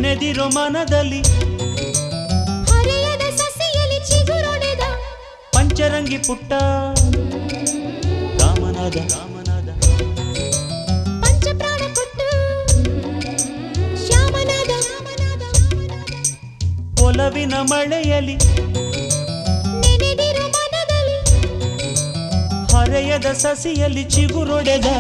ನೆನೆದಿರೋ ಮನದಲ್ಲಿ ಹರೆಯದ ಸಸಿಯಲ್ಲಿ ಚಿಗುರೊಡೆದ ಪಂಚರಂಗಿ ಪುಟ್ಟ ರಾಮನಾದ ರಾಮನಾದ ಪಂಚಪ್ರಾಣ ಕೊಟ್ಟು ಶ್ಯಾಮನಾದ ಒಲವಿನ ಮಳೆಯಲಿ ನೆನೆದಿರೋ ಮನದಲ್ಲಿ ಹರೆಯದ ಸಸಿಯಲ್ಲಿ ಚಿಗುರೊಡೆದ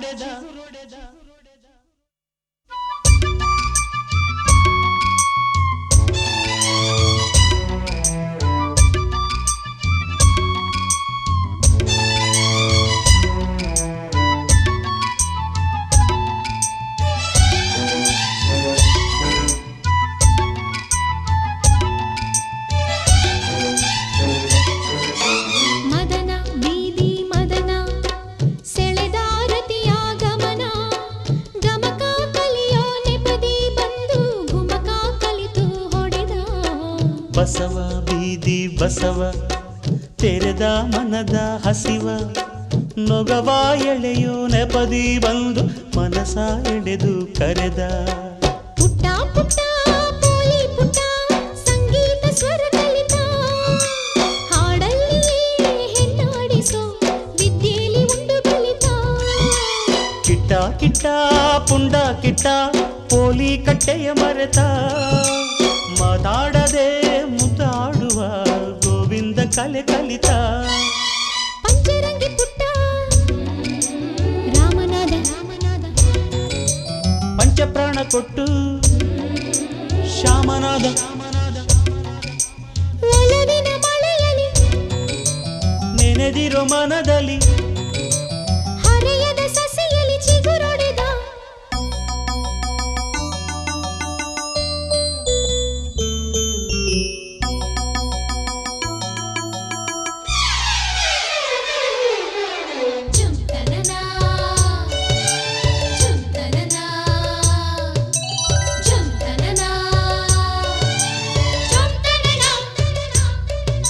ಮದನ ಬೀದಿ ಮದನ ಸೆಳೆದಾರತಿಯ ಗಮನ ಗಮಕ ಕಲಿಯೋ ನೆಪದಿ ಬಂದು ಗುಮಕ ಕಲಿತು ಹೊಡೆದ ಬಸವ ಬೀದಿ ಬಸವ ತೆರೆದ ಮನದ ಹಸಿವ ನೊಗವ ಎಳೆಯೋ ನೆಪದಿ ಬಂದು ಮನಸ ಎಳೆದು ಕರೆದ ಪುಟ್ಟ ಪುಟ್ಟ ಪೋಲಿ ಪುಟ್ಟ ಸಂಗೀತ ಸ್ವರ ಕಲಿತ ಹಾಡಲ್ಲಿಯೇ ಹೆಣ್ಣಾಡಿಸೋ ವಿದ್ಯೆಯಲ್ಲಿ ಉಂಡು ಕಲಿತ ಕಿಟ್ಟ ಕಿಟ್ಟ ಪುಂಡ ಕಿಟ್ಟ ಪೋಲಿ ಕಟ್ಟೆಯ ಮರೆತ ಮಾತಾಡದೆ ಮುದ್ದಾಡುವ ಗೋವಿಂದ ಕಲೆ ಕಲಿತ ಪಂಚರಂಗಿ ಪುಟ್ಟ ರಾಮನಾದ ರಾಮನಾದ ಪಂಚಪ್ರಾಣ ಕೊಟ್ಟು ಶ್ಯಾಮನಾದ ಒಲವಿನ ಮಳೆಯಲಿ ನೆನೆದಿರೋ ಮನದಲ್ಲಿ ಹರೆಯದ ಸಸಿಯಲ್ಲಿ ಚಿಗುರೊಡೆದ ಜುಂತನನ ಜುಂತನನ ಜುಂತನನ ಜುಂತನನ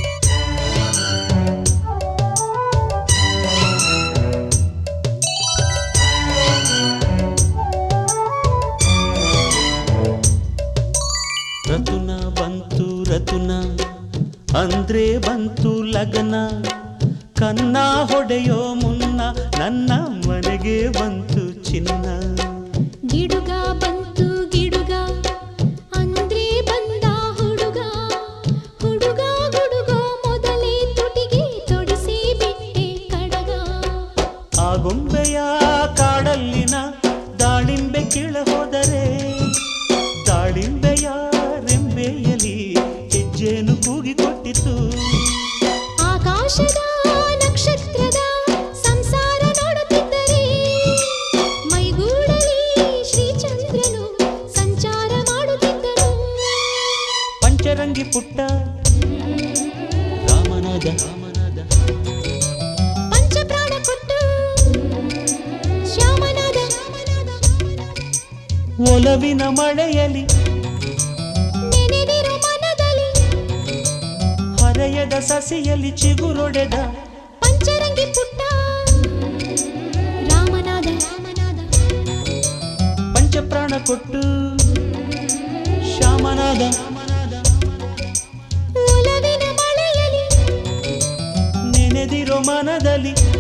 ರತುನ ಬಂತು ರತುನ ಅಂದ್ರೆ ಬಂತು ಲಗನ ಕನ್ನ ಹೊಡೆಯೋ ಮುನ್ನ ನನ್ನ ಮನೆಗೆ ಬಂತು ಚಿನ್ನ ಗಿಡುಗ ಬಂತು ಗಿಡುಗ ಅಂದ್ರೆ ಬಂದ ಹುಡುಗ ಹುಡುಗ ಹುಡುಗ ಮೊದಲೇ ತುಟಿಗೆ ತೊಡಿಸಿ ಬಿಟ್ಟೆ ಕಡಗ ಆ ಗೊಂಬೆಯ ಕಾಡಲ್ಲಿನ ದಾಳಿಂಬೆ ಕೀಳ ಹೋದರೆ ದಾಳಿಂಬೆಯ ರೆಂಬೆಯಲಿ ಹೆಜ್ಜೆನು ಕೂಗಿ ಕೊಟ್ಟಿತು ಆಕಾಶದ ನಕ್ಷತ್ರದ ಸಂಸಾರ ನೋಡುತ್ತಿದ್ದರೆ ಮೈಗೂಡಲಿ ಶ್ರೀಚಂದ್ರನು ಸಂಚಾರ ಮಾಡುತ್ತಿದ್ದನು ಪಂಚರಂಗಿ ಪುಟ್ಟ ರಾಮನಾದ ರಾಮನಾದ ಪಂಚಪ್ರಾಣ ಕೊಟ್ಟು ಶ್ಯಾಮನಾದ ಒಲವಿನ ಮಳೆಯಲಿ ನೆನೆದಿರೋ ಮನದಲ್ಲಿ ಹರೆಯದ ಸಸಿಯಲ್ಲಿ ಚಿಗುರೊಡೆದ ಪಂಚರಂಗಿ ಪುಟ್ಟ ರಾಮನಾದ ರಾಮನಾದ ಪಂಚಪ್ರಾಣ ಕೊಟ್ಟು ಶ್ಯಾಮನಾದ ಒಲವಿನ ಮಳೆಯಲಿ ನೆನೆದಿರೋ ಮನದಲ್ಲಿ